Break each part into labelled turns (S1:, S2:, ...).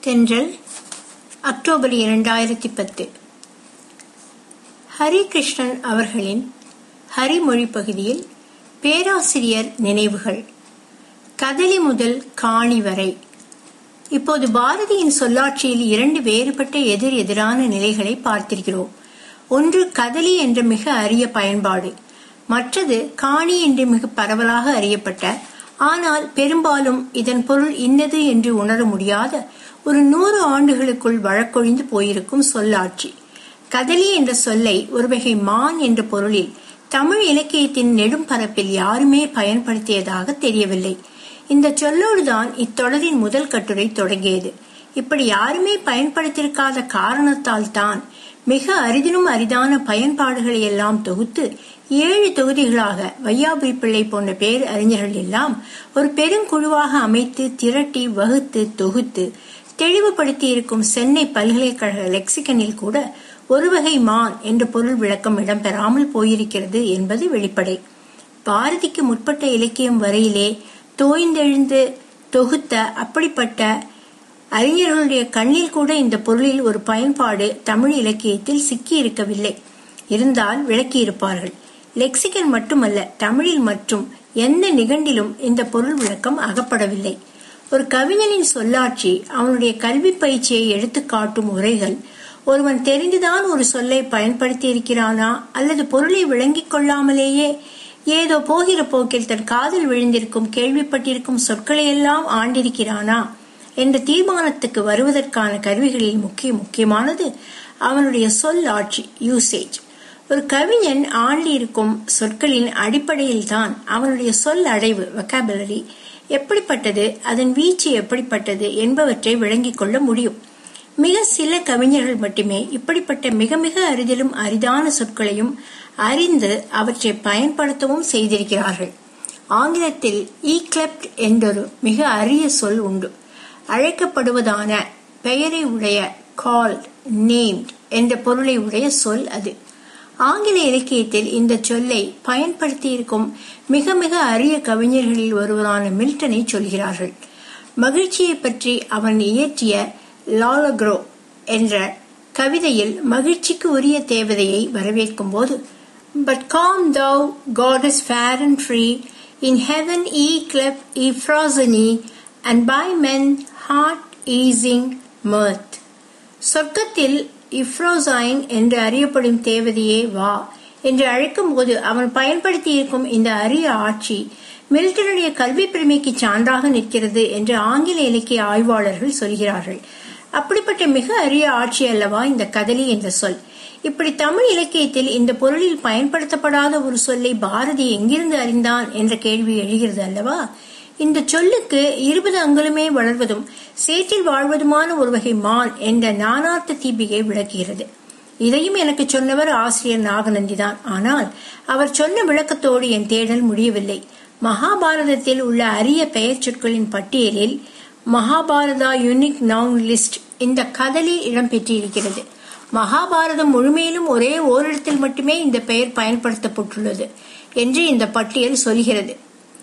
S1: தென்றல் அக்டோபர் இரண்டாயிரத்தி பத்து ஹரிகிருஷ்ணன் அவர்களின் ஹரிமொழி பகுதியில் பேராசிரியர் நினைவுகள் கதலி முதல் காணி வரை இப்போது பாரதியின் சொல்லாட்சியில் இரண்டு வேறுபட்ட எதிர் எதிரான நிலைகளை பார்த்திருக்கிறோம் ஒன்று கதலி என்ற மிக அரிய பயன்பாடு மற்றது காணி என்று மிக பரவலாக அறியப்பட்ட ஆனால் பெரும்பாலும் இதன் பொருள் இன்னது என்று உணர முடியாத ஒரு நூறு ஆண்டுகளுக்குள் வழக்கொழிந்து போயிருக்கும் சொல்லாட்சி கதலி என்ற சொல்லை ஒரு வகை மான் என்ற பொருளில் தமிழ் இலக்கியத்தின் நெடும் பரப்பில் யாருமே பயன்படுத்தியதாக தெரியவில்லை இந்த சொல்லோடுதான் இத்தொடரின் முதல் கட்டுரை தொடங்கியது இப்படி யாருமே பயன்படுத்தியிருக்காத காரணத்தால் தான் மிக அரிதினும் அரிதான பயன்பாடுகளை எல்லாம் தொகுத்து ஏழு தொகுதிகளாக வையாபுரி பிள்ளை போன்ற பேர் அறிஞர்கள் எல்லாம் ஒரு பெருங்குழுவாக அமைத்து திரட்டி வகுத்து தொகுத்து தெளிவுபடுத்தி இருக்கும் சென்னை பல்கலைக்கழக லெக்சிகனில் கூட ஒரு வகை மான் என்ற பொருள் விளக்கம் இடம்பெறாமல் போயிருக்கிறது என்பது வெளிப்படை பாரதிக்கு முற்பட்ட இலக்கியம் வரையிலே தோய்ந்தெழுந்து தொகுத்த அப்படிப்பட்ட அறிஞர்களுடைய கண்ணில் கூட இந்த பொருளில் ஒரு பயன்பாடு தமிழ் இலக்கியத்தில் சிக்கி இருக்கவில்லை இருந்தால் விளக்கியிருப்பார்கள் லெக்சிகன் மட்டுமல்ல தமிழில் மற்றும் எந்த நிகண்டிலும் இந்த பொருள் விளக்கம் அகப்படவில்லை ஒரு கவிஞனின் சொல்லாட்சி அவனுடைய கல்வி பயிற்சியை எடுத்து காட்டும் உரைகள் ஒருவன் தெரிந்துதான் ஒரு சொல்லை பயன்படுத்தி இருக்கிறானா அல்லது பொருளை விளங்கிக் கொள்ளாமலேயே ஏதோ போகிற போக்கில் தன் காதில் விழுந்திருக்கும் கேள்விப்பட்டிருக்கும் சொற்களை எல்லாம் ஆண்டிருக்கிறானா என்ற தீர்மானத்துக்கு வருவதற்கான கருவிகளில் முக்கிய முக்கியமானது அவனுடைய சொல் ஆட்சி யூசேஜ் ஒரு கவிஞன் ஆண்டியிருக்கும் சொற்களின் அடிப்படையில் தான் அவனுடைய சொல் அடைவு வெக்காபுலரி எப்படிப்பட்டது அதன் வீச்சு எப்படிப்பட்டது என்பவற்றை விளங்கிக் கொள்ள முடியும் மிக சில கவிஞர்கள் மட்டுமே இப்படிப்பட்ட மிக மிக அரிதிலும் அரிதான சொற்களையும் அறிந்து அவற்றை பயன்படுத்தவும் செய்திருக்கிறார்கள் ஆங்கிலத்தில் ஈக்லெப்ட் என்றொரு மிக அரிய சொல் உண்டு அழைக்கப்படுவதான பெயரை உடைய கால்ட் நேம்ட் என்ற பொருளை உடைய சொல் அது ஆங்கில இலக்கியத்தில் இந்த சொல்லை பயன்படுத்தியிருக்கும் மிக மிக அரிய கவிஞர்களில் ஒருவரான மில்டனை சொல்கிறார்கள் மகிழ்ச்சியை பற்றி அவன் இயற்றிய லாலக்ரோ என்ற கவிதையில் மகிழ்ச்சிக்கு உரிய தேவதையை வரவேற்கும் போது but come thou goddess fair and free in heaven yclept Euphrosyne and by men heart easing mirth சொர்க்கத்தில் இஃப்ரோசைன் என்று அறியப்படும் தேவதையே வா என்று அழைக்கும் போது அவன் பயன்படுத்தி இருக்கும் இந்த அரிய ஆட்சி மில்டனுடைய கல்வி பெருமைக்கு சான்றாக நிற்கிறது என்று ஆங்கில இலக்கிய ஆய்வாளர்கள் சொல்கிறார்கள் அப்படிப்பட்ட மிக அரிய ஆட்சி அல்லவா இந்த கதலி என்ற சொல் இப்படி தமிழ் இலக்கியத்தில் இந்த பொருளில் பயன்படுத்தப்படாத ஒரு சொல்லை பாரதி எங்கிருந்து அறிந்தான் என்ற கேள்வி எழுகிறது அல்லவா இந்த சொல்லுக்கு இருபது அங்குலமே வளர்வதும் சேற்றில் வாழ்வதுமான ஒரு வகை மான் என்ற நானார்த்த தீபிகை விளக்குகிறது இதையும் எனக்கு சொன்னவர் ஆசிரியர் நாகநந்தி தான் ஆனால் அவர் சொன்ன விளக்கத்தோடு என் தேடல் முடியவில்லை மகாபாரதத்தில் உள்ள அரிய பெயர் சொற்களின் பட்டியலில் மகாபாரதா யூனிக் நவுன் லிஸ்ட் இந்த கதலில் இடம்பெற்றிருக்கிறது மகாபாரதம் முழுமையிலும் ஒரே ஓரிடத்தில் மட்டுமே இந்த பெயர் பயன்படுத்தப்பட்டுள்ளது என்று இந்த பட்டியல் சொல்கிறது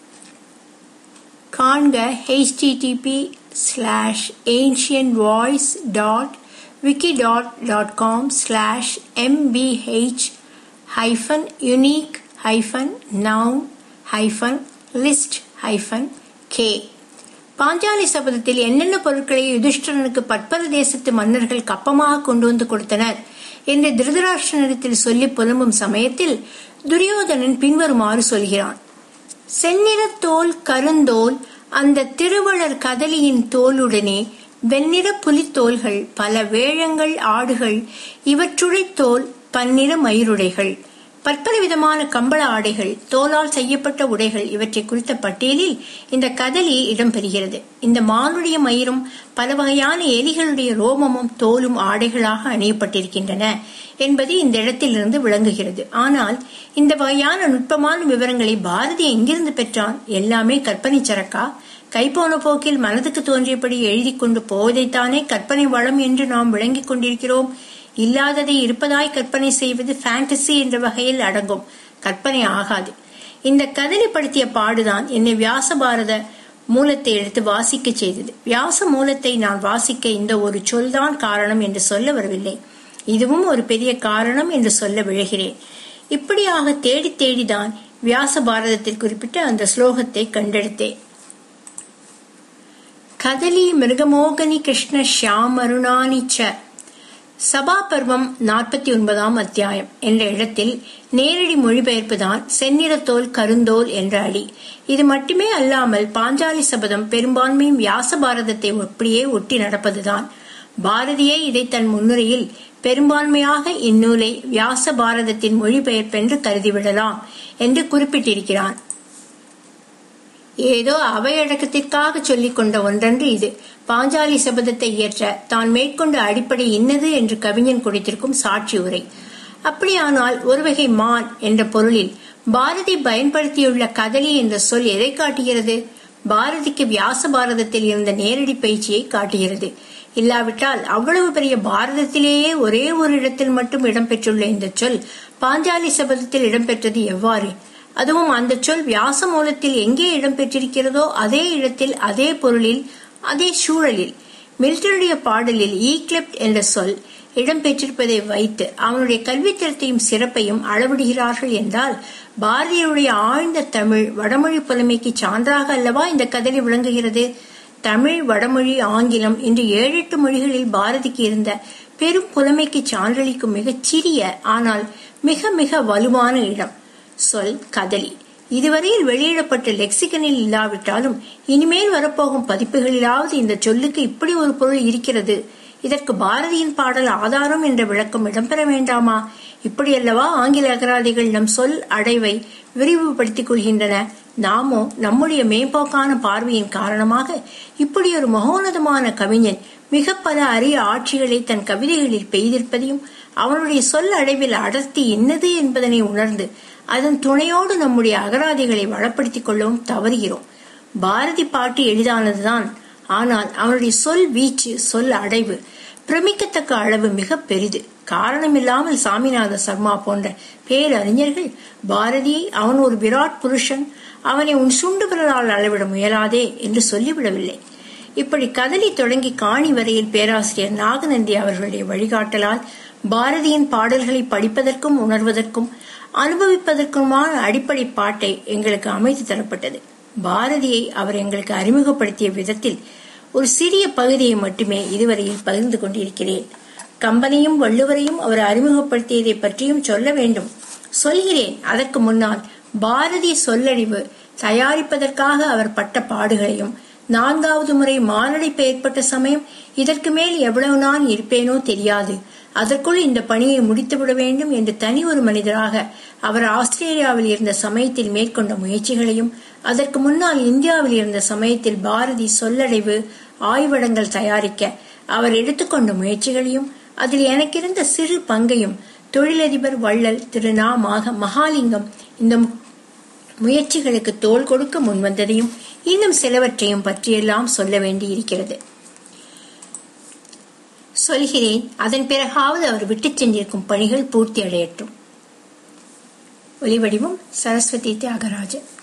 S1: காண்க HTTP slash ancient voice dot wiki dot dot com slash MBH hyphen unique hyphen noun hyphen list hyphen K Panchali சபதத்தில் என்னென்ன பொருட்களை யுதிஷ்டரனுக்கு பற்பல தேசத்து மன்னர்கள் கப்பமாக கொண்டு வந்து கொடுத்தனர் என்று திருதராஷ்டிரனிடத்தில் சொல்லி புலம்பும் சமயத்தில் துரியோதனன் பின்வருமாறு சொல்கிறான் செந்நிறத்தோல் கருந்தோல் அந்த திருவளர் கதலியின் தோலுடனே வெண்ணிற புலித்தோல்கள் பல வேழங்கள் ஆடுகள் இவற்றுடை தோல் பன்னிற மயிருடைகள் பற்பல விதமான கம்பள ஆடைகள் தோலால் செய்யப்பட்ட உடைகள் இவற்றை குறித்த பட்டியலில் இந்த கதலி இடம்பெறுகிறது இந்த மானுடைய மயிரும் பல வகையான எலிகளுடைய ரோமமும் தோலும் ஆடைகளாக அணியப்பட்டிருக்கின்றன என்பது இந்த இடத்திலிருந்து விளங்குகிறது ஆனால் இந்த வகையான நுட்பமான விவரங்களை பாரதி எங்கிருந்து பெற்றான் எல்லாமே கற்பனை சரக்கா கைப்போன போக்கில் மனதுக்கு தோன்றியபடி எழுதி கொண்டு போவதைத்தானே கற்பனை வளம் என்று நாம் விளங்கிக் கொண்டிருக்கிறோம் இல்லாததை இருப்பதாய் கற்பனை செய்வது ஃபேண்டசி என்ற வகையில் அடங்கும் கற்பனை ஆகாது இந்த கதலிப்படுத்திய பாடுதான் என்னை வியாச பாரத மூலத்தை எடுத்து வாசிக்க செய்தது வியாச மூலத்தை நான் வாசிக்க இந்த ஒரு சொல்தான் காரணம் என்று சொல்ல வரவில்லை இதுவும் ஒரு பெரிய காரணம் என்று சொல்ல விழுகிறேன் இப்படியாக தேடி தேடிதான் வியாச பாரதத்தில் குறிப்பிட்ட அந்த ஸ்லோகத்தை கண்டெடுத்தேன் கதலி மிருகமோகனி கிருஷ்ண ஷியாம் அருணானி ச சபா பர்வம் நாற்பத்தி ஒன்பதாம் அத்தியாயம் என்ற இடத்தில் நேரடி மொழிபெயர்ப்பு தான் செந்நிறத்தோல் கருந்தோல் என்ற அடி இது மட்டுமே அல்லாமல் பாஞ்சாலி சபதம் பெரும்பான்மையும் வியாச பாரதத்தை அப்படியே ஒட்டி நடப்பதுதான் பாரதியே இதை தன் முன்னுரையில் பெரும்பான்மையாக இந்நூலை வியாச பாரதத்தின் மொழிபெயர்ப்பென்று கருதிவிடலாம் என்று குறிப்பிட்டிருக்கிறான் ஏதோ அவையடக்கத்திற்காக சொல்லிக் கொண்ட ஒன்றன்று இது பாஞ்சாலி சபதத்தை இயற்ற தான் மேற்கொண்ட அடிப்படை இன்னது என்று கவிஞன் கொடுத்திருக்கும் சாட்சி உரை அப்படியானால் ஒருவகை மான் என்ற பொருளில் பாரதி பயன்படுத்தியுள்ள கதலி என்ற சொல் எதை காட்டுகிறது பாரதிக்கு வியாச பாரதத்தில் இருந்த நேரடி பயிற்சியை காட்டுகிறது இல்லாவிட்டால் அவ்வளவு பெரிய பாரதத்திலேயே ஒரே ஒரு இடத்தில் மட்டும் இடம்பெற்றுள்ள இந்த சொல் பாஞ்சாலி சபதத்தில் இடம்பெற்றது எவ்வாறு அதுவும் அந்த சொல் வியாச மூலத்தில் எங்கே இடம்பெற்றிருக்கிறதோ அதே இடத்தில் அதே பொருளில் அதே சூழலில் மில்டனுடைய பாடலில் ஈக்லிப்ட் என்ற சொல் இடம்பெற்றிருப்பதை வைத்து அவனுடைய கல்வித்தரத்தையும் சிறப்பையும் அளவிடுகிறார்கள் என்றால் பாரதியுடைய ஆழ்ந்த தமிழ் வடமொழி புலமைக்கு சான்றாக அல்லவா இந்த கதலி விளங்குகிறது தமிழ் வடமொழி ஆங்கிலம் இன்று ஏழெட்டு மொழிகளில் பாரதிக்கு இருந்த பெரும் புலமைக்கு சான்றளிக்கும் மிகச் சிறிய ஆனால் மிக மிக வலுவான இடம் சொல் கதலி இதுவரையில் வெளியிடப்பட்ட லெக்சிகனில் இல்லாவிட்டாலும் இனிமேல் வரப்போகும் பதிப்புகளிலாவது இந்த சொல்லுக்கு இப்படி ஒரு பொருள் இருக்கிறது இதற்கு பாரதியின் பாடல் ஆதாரம் என்ற விளக்கம் இடம்பெற வேண்டாமா இப்படியல்லவா ஆங்கில அகராதிகள் நம் சொல் அடைவை விரிவுபடுத்திக் கொள்கின்றன நாமோ நம்முடைய மேம்போக்கான பார்வையின் காரணமாக இப்படி ஒரு மகோனதமான கவிஞன் மிக பல அரிய ஆட்சிகளை தன் கவிதைகளில் பெய்திருப்பதையும் அவனுடைய சொல் அடைவில் அடர்த்தி என்னது என்பதனை உணர்ந்து அதன் துணையோடு நம்முடைய அகராதிகளை வளப்படுத்திக் கொள்ளவும் தவறுகிறோம் பாரதி பாட்டு எளிதானதுதான் ஆனால் அவனுடைய சொல் வீச்சு சொல் அடைவு பிரமிக்கத்தக்க அளவு மிக பெரிது காரணமில்லாமல் சாமிநாத சர்மா போன்ற பேரறிஞர்கள் பாரதியை அவன் ஒரு விராட் புருஷன் அவனை உன் சுண்டு விரலால் அளவிட முயலாதே என்று சொல்லிவிடவில்லை இப்படி கதலி தொடங்கி காணி வரையில் பேராசிரியர் நாகநந்தி அவர்களுடைய வழிகாட்டலால் பாரதியின் பாடல்களை படிப்பதற்கும் உணர்வதற்கும் அனுபவிப்பதற்குமான அடிப்படை பாட்டை எங்களுக்கு அமைத்து தரப்பட்டது பாரதியை அவர் எங்களுக்கு அறிமுகப்படுத்திய விதத்தில் ஒரு சிறிய பகுதியை மட்டுமே இதுவரையில் பகிர்ந்து கொண்டிருக்கிறேன் கம்பனையும் வள்ளுவரையும் அவர் அறிமுகப்படுத்தியதை பற்றியும் சொல்ல வேண்டும் சொல்கிறேன் அதற்கு முன்னால் பாரதி சொல்லறிவு தயாரிப்பதற்காக அவர் பட்ட பாடுகளையும் நான்காவது முறை மாரடைப்பு ஏற்பட்ட சமயம் இதற்கு மேல் எவ்வளவு நான் இருப்பேனோ தெரியாது அதற்குள் இந்த பணியை முடித்துவிட வேண்டும் என்று தனி ஒரு மனிதராக அவர் ஆஸ்திரேலியாவில் இருந்த சமயத்தில் மேற்கொண்ட முயற்சிகளையும் அதற்கு முன்னால் இந்தியாவில் இருந்த சமயத்தில் பாரதி சொல்லடைவு ஆய்வடங்கள் தயாரிக்க அவர் எடுத்துக்கொண்ட முயற்சிகளையும் அதில் எனக்கிருந்த சிறு பங்கையும் தொழிலதிபர் வள்ளல் திரு நா மாக மகாலிங்கம் இந்த முயற்சிகளுக்கு தோள் கொடுக்க முன்வந்ததையும் இன்னும் சிலவற்றையும் பற்றியெல்லாம் சொல்ல வேண்டியிருக்கிறது சொல்கிறேன் அதன் பிறகாவது அவர் விட்டுச் சென்றிருக்கும் பணிகள் பூர்த்தி அடையட்டும் ஒலிவடிவம் சரஸ்வதி தியாகராஜன்